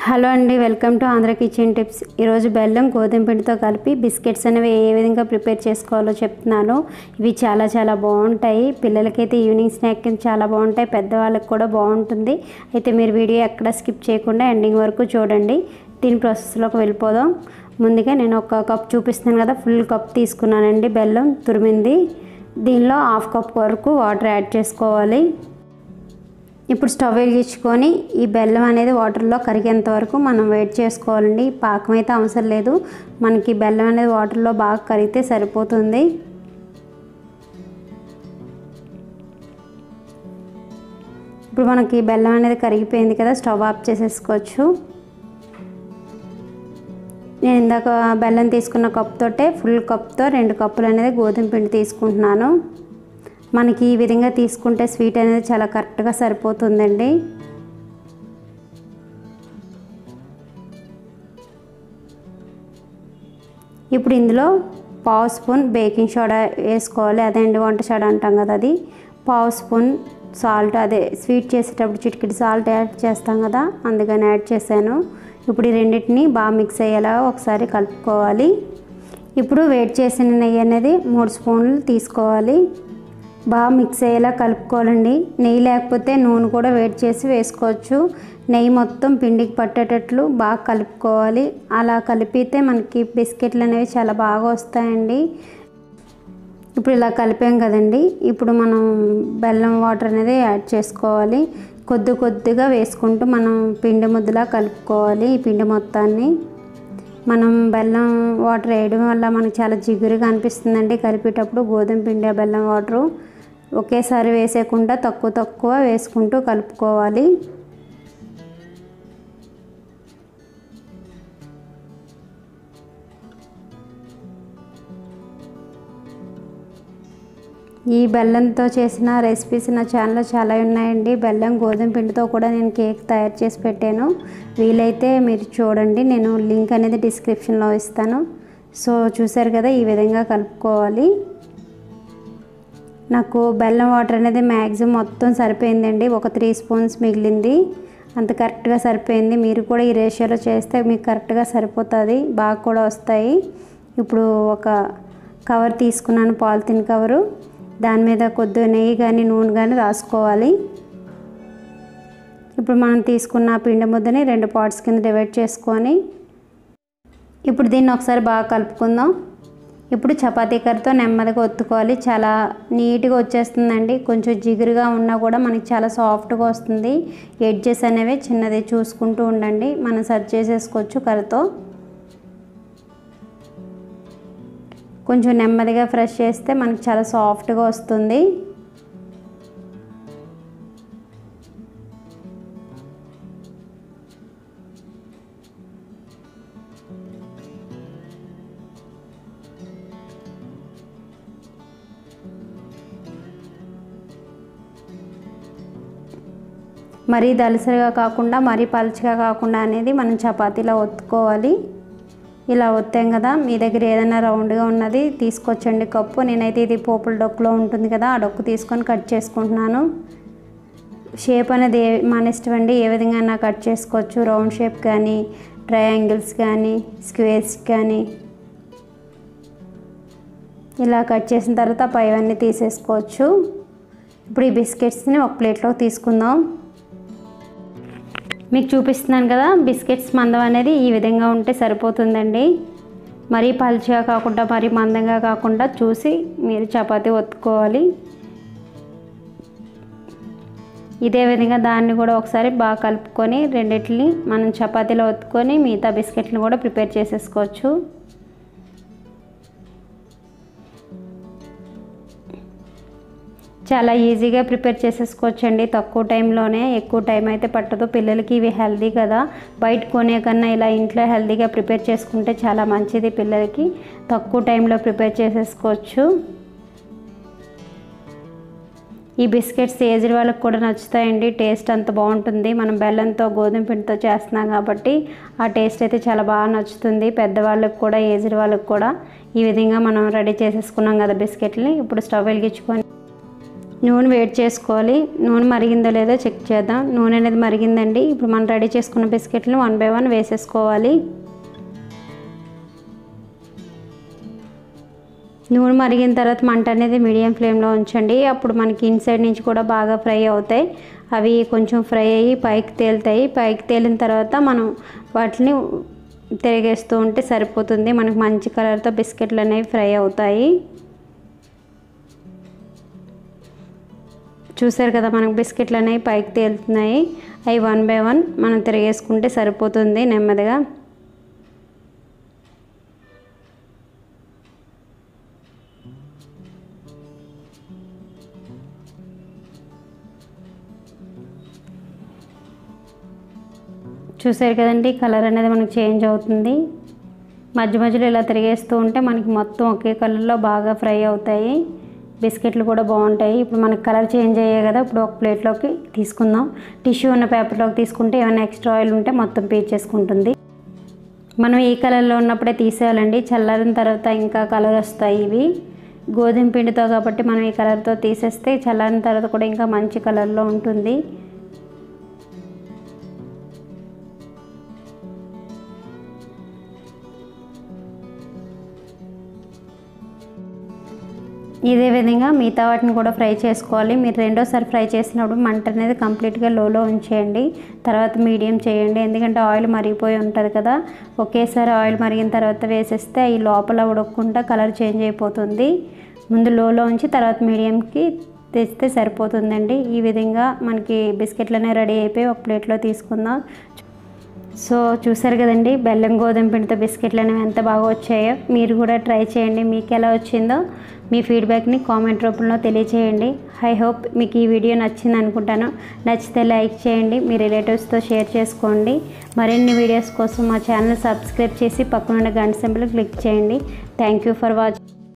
hello అండి welcome to Andhra kitchen tips ఈరోజు బెల్లం గోధుమ పిండితో కలిపి బిస్కెట్స్ అనేవి ఏ విధంగా ప్రిపేర్ చేసుకోవాలో చెప్తున్నాను ఇవి చాలా చాలా బాగుంటాయి పిల్లలకైతే ఈవినింగ్ స్నాక్ కింద చాలా బాగుంటాయి పెద్దవాళ్ళకి కూడా బాగుంటుంది అయితే మీరు వీడియో ఎక్కడ స్కిప్ చేయకుండా ఎండింగ్ వరకు చూడండి దీని ప్రాసెస్లోకి వెళ్ళిపోదాం ముందుగా నేను ఒక కప్ చూపిస్తున్నాను కదా ఫుల్ కప్ తీసుకున్నానండి బెల్లం తురిమింది దీనిలో హాఫ్ కప్ వరకు వాటర్ యాడ్ చేసుకోవాలి ఇప్పుడు స్టవ్ వెలిగించుకొని ఈ బెల్లం అనేది వాటర్లో కరిగేంత వరకు మనం వెయిట్ చేసుకోవాలండి పాకం అయితే అవసరం లేదు మనకి బెల్లం అనేది వాటర్లో బాగా కరిగితే సరిపోతుంది ఇప్పుడు మనకి బెల్లం అనేది కరిగిపోయింది కదా స్టవ్ ఆఫ్ చేసేసుకోవచ్చు నేను ఇందాక బెల్లం తీసుకున్న కప్ తోటే ఫుల్ కప్తో రెండు కప్పులు అనేది గోధుమ పిండి తీసుకుంటున్నాను మనకి ఈ విధంగా తీసుకుంటే స్వీట్ అనేది చాలా కరెక్ట్గా సరిపోతుందండి ఇప్పుడు ఇందులో పావు స్పూన్ బేకింగ్ సోడా వేసుకోవాలి అదే అండి వంట సోడా అంటాం కదా అది పావు స్పూన్ సాల్ట్ అదే స్వీట్ చేసేటప్పుడు చిటికెట్ సాల్ట్ యాడ్ చేస్తాం కదా అందుకని యాడ్ చేశాను ఇప్పుడు ఈ రెండింటిని బాగా మిక్స్ అయ్యేలా ఒకసారి కలుపుకోవాలి ఇప్పుడు వేడి చేసిన నెయ్యి అనేది మూడు స్పూన్లు తీసుకోవాలి బాగా మిక్స్ అయ్యేలా కలుపుకోవాలండి నెయ్యి లేకపోతే నూనె కూడా వేడి చేసి వేసుకోవచ్చు నెయ్యి మొత్తం పిండికి పట్టేటట్లు బాగా కలుపుకోవాలి అలా కలిపితే మనకి బిస్కెట్లు అనేవి చాలా బాగా వస్తాయండి ఇప్పుడు ఇలా కలిపాం కదండి ఇప్పుడు మనం బెల్లం వాటర్ అనేది యాడ్ చేసుకోవాలి కొద్ది కొద్దిగా వేసుకుంటూ మనం పిండి ముద్దలా కలుపుకోవాలి ఈ పిండి మొత్తాన్ని మనం బెల్లం వాటర్ వేయడం వల్ల మనకు చాలా జిగురుగా అనిపిస్తుందండి కలిపేటప్పుడు గోధుమ పిండి బెల్లం వాటరు ఒకేసారి వేసేయకుండా తక్కువ తక్కువ వేసుకుంటూ కలుపుకోవాలి ఈ బెల్లంతో చేసిన రెసిపీస్ నా ఛానల్లో చాలా ఉన్నాయండి బెల్లం గోధుమ పిండితో కూడా నేను కేక్ తయారు చేసి పెట్టాను వీలైతే మీరు చూడండి నేను లింక్ అనేది డిస్క్రిప్షన్లో ఇస్తాను సో చూసారు కదా ఈ విధంగా కలుపుకోవాలి నాకు బెల్లం వాటర్ అనేది మ్యాక్సిమం మొత్తం సరిపోయిందండి ఒక త్రీ స్పూన్స్ మిగిలింది అంత కరెక్ట్గా సరిపోయింది మీరు కూడా ఈ రేషియోలో చేస్తే మీకు కరెక్ట్గా సరిపోతుంది బాగా కూడా వస్తాయి ఇప్పుడు ఒక కవర్ తీసుకున్నాను పాలిథిన్ కవరు దాని మీద కొద్దిగా నెయ్యి కానీ నూనె కానీ రాసుకోవాలి ఇప్పుడు మనం తీసుకున్న పిండి ముద్దని రెండు పార్ట్స్ కింద డివైడ్ చేసుకొని ఇప్పుడు దీన్ని ఒకసారి బాగా కలుపుకుందాం ఇప్పుడు చపాతీ కర్రతో నెమ్మదిగా ఒత్తుకోవాలి చాలా నీట్గా వచ్చేస్తుందండి కొంచెం జిగురుగా ఉన్నా కూడా మనకి చాలా సాఫ్ట్గా వస్తుంది ఎడ్జెస్ అనేవి చిన్నది చూసుకుంటూ ఉండండి మనం సర్చ్ చేసేసుకోవచ్చు కర్రతో కొంచెం నెమ్మదిగా ఫ్రెష్ చేస్తే మనకి చాలా సాఫ్ట్గా వస్తుంది మరీ దలసరిగా కాకుండా మరీ పలుచగా కాకుండా అనేది మనం చపాతీలో ఒత్తుకోవాలి ఇలా ఒత్తాం కదా మీ దగ్గర ఏదైనా రౌండ్గా ఉన్నది తీసుకొచ్చండి కప్పు నేనైతే ఇది పోపుల డొక్కులో ఉంటుంది కదా ఆ డొక్కు తీసుకొని కట్ చేసుకుంటున్నాను షేప్ అనేది ఏ మన ఇష్టం అండి ఏ విధంగా కట్ చేసుకోవచ్చు రౌండ్ షేప్ కానీ ట్రయాంగిల్స్ కానీ స్క్వేర్స్ కానీ ఇలా కట్ చేసిన తర్వాత పైవన్నీ తీసేసుకోవచ్చు ఇప్పుడు ఈ బిస్కెట్స్ని ఒక ప్లేట్లో తీసుకుందాం మీకు చూపిస్తున్నాను కదా బిస్కెట్స్ మందం అనేది ఈ విధంగా ఉంటే సరిపోతుందండి మరీ పలుచగా కాకుండా మరీ మందంగా కాకుండా చూసి మీరు చపాతీ ఒత్తుకోవాలి ఇదే విధంగా దాన్ని కూడా ఒకసారి బాగా కలుపుకొని రెండిటిని మనం చపాతీలో ఒత్తుకొని మిగతా బిస్కెట్ని కూడా ప్రిపేర్ చేసేసుకోవచ్చు చాలా ఈజీగా ప్రిపేర్ చేసేసుకోవచ్చండి తక్కువ టైంలోనే ఎక్కువ టైం అయితే పట్టదు పిల్లలకి ఇవి హెల్దీ కదా బయట కొనే కన్నా ఇలా ఇంట్లో హెల్దీగా ప్రిపేర్ చేసుకుంటే చాలా మంచిది పిల్లలకి తక్కువ టైంలో ప్రిపేర్ చేసేసుకోవచ్చు ఈ బిస్కెట్స్ ఏజ్డ్ వాళ్ళకి కూడా నచ్చుతాయండి టేస్ట్ అంత బాగుంటుంది మనం బెల్లంతో గోధుమ పిండితో చేస్తున్నాం కాబట్టి ఆ టేస్ట్ అయితే చాలా బాగా నచ్చుతుంది పెద్దవాళ్ళకి కూడా ఏజ్డ్ వాళ్ళకి కూడా ఈ విధంగా మనం రెడీ చేసేసుకున్నాం కదా బిస్కెట్ని ఇప్పుడు స్టవ్ వెలిగించుకొని నూనె వేడి చేసుకోవాలి నూనె మరిగిందో లేదో చెక్ చేద్దాం నూనె అనేది మరిగిందండి ఇప్పుడు మనం రెడీ చేసుకున్న బిస్కెట్లను వన్ బై వన్ వేసేసుకోవాలి నూనె మరిగిన తర్వాత మంట అనేది మీడియం ఫ్లేమ్లో ఉంచండి అప్పుడు మనకి ఇన్సైడ్ నుంచి కూడా బాగా ఫ్రై అవుతాయి అవి కొంచెం ఫ్రై అయ్యి పైకి తేలుతాయి పైకి తేలిన తర్వాత మనం వాటిని తిరిగేస్తూ ఉంటే సరిపోతుంది మనకు మంచి కలర్తో బిస్కెట్లు అనేవి ఫ్రై అవుతాయి చూసారు కదా మనకు బిస్కెట్లు అనేవి పైకి తేలుతున్నాయి అవి వన్ బై వన్ మనం తిరిగేసుకుంటే సరిపోతుంది నెమ్మదిగా చూసారు కదండి కలర్ అనేది మనకి చేంజ్ అవుతుంది మధ్య మధ్యలో ఇలా తిరిగేస్తూ ఉంటే మనకి మొత్తం ఒకే కలర్లో బాగా ఫ్రై అవుతాయి బిస్కెట్లు కూడా బాగుంటాయి ఇప్పుడు మనకి కలర్ చేంజ్ అయ్యాయి కదా ఇప్పుడు ఒక ప్లేట్లోకి తీసుకుందాం టిష్యూ ఉన్న పేపర్లోకి తీసుకుంటే ఏమైనా ఎక్స్ట్రా ఆయిల్ ఉంటే మొత్తం పీల్చేసుకుంటుంది మనం ఈ కలర్లో ఉన్నప్పుడే తీసేయాలండి చల్లారిన తర్వాత ఇంకా కలర్ వస్తాయి ఇవి గోధుమ పిండితో కాబట్టి మనం ఈ కలర్తో తీసేస్తే చల్లారిన తర్వాత కూడా ఇంకా మంచి కలర్లో ఉంటుంది ఇదే విధంగా మిగతా వాటిని కూడా ఫ్రై చేసుకోవాలి మీరు రెండోసారి ఫ్రై చేసినప్పుడు మంట అనేది కంప్లీట్గా లోలో ఉంచేయండి తర్వాత మీడియం చేయండి ఎందుకంటే ఆయిల్ మరిగిపోయి ఉంటుంది కదా ఒకేసారి ఆయిల్ మరిగిన తర్వాత వేసేస్తే ఈ లోపల ఉడకకుండా కలర్ చేంజ్ అయిపోతుంది ముందు లోలో ఉంచి తర్వాత మీడియంకి తెస్తే సరిపోతుందండి ఈ విధంగా మనకి బిస్కెట్లనే రెడీ అయిపోయి ఒక ప్లేట్లో తీసుకుందాం సో చూసారు కదండి బెల్లం గోధుమ పిండితో బిస్కెట్లు అనేవి ఎంత బాగా వచ్చాయో మీరు కూడా ట్రై చేయండి మీకు ఎలా వచ్చిందో మీ ఫీడ్బ్యాక్ని కామెంట్ రూపంలో తెలియచేయండి ఐ హోప్ మీకు ఈ వీడియో నచ్చింది అనుకుంటాను నచ్చితే లైక్ చేయండి మీ రిలేటివ్స్తో షేర్ చేసుకోండి మరిన్ని వీడియోస్ కోసం మా ఛానల్ సబ్స్క్రైబ్ చేసి పక్కనున్న గంట సింబల్ క్లిక్ చేయండి థ్యాంక్ యూ ఫర్ వాచింగ్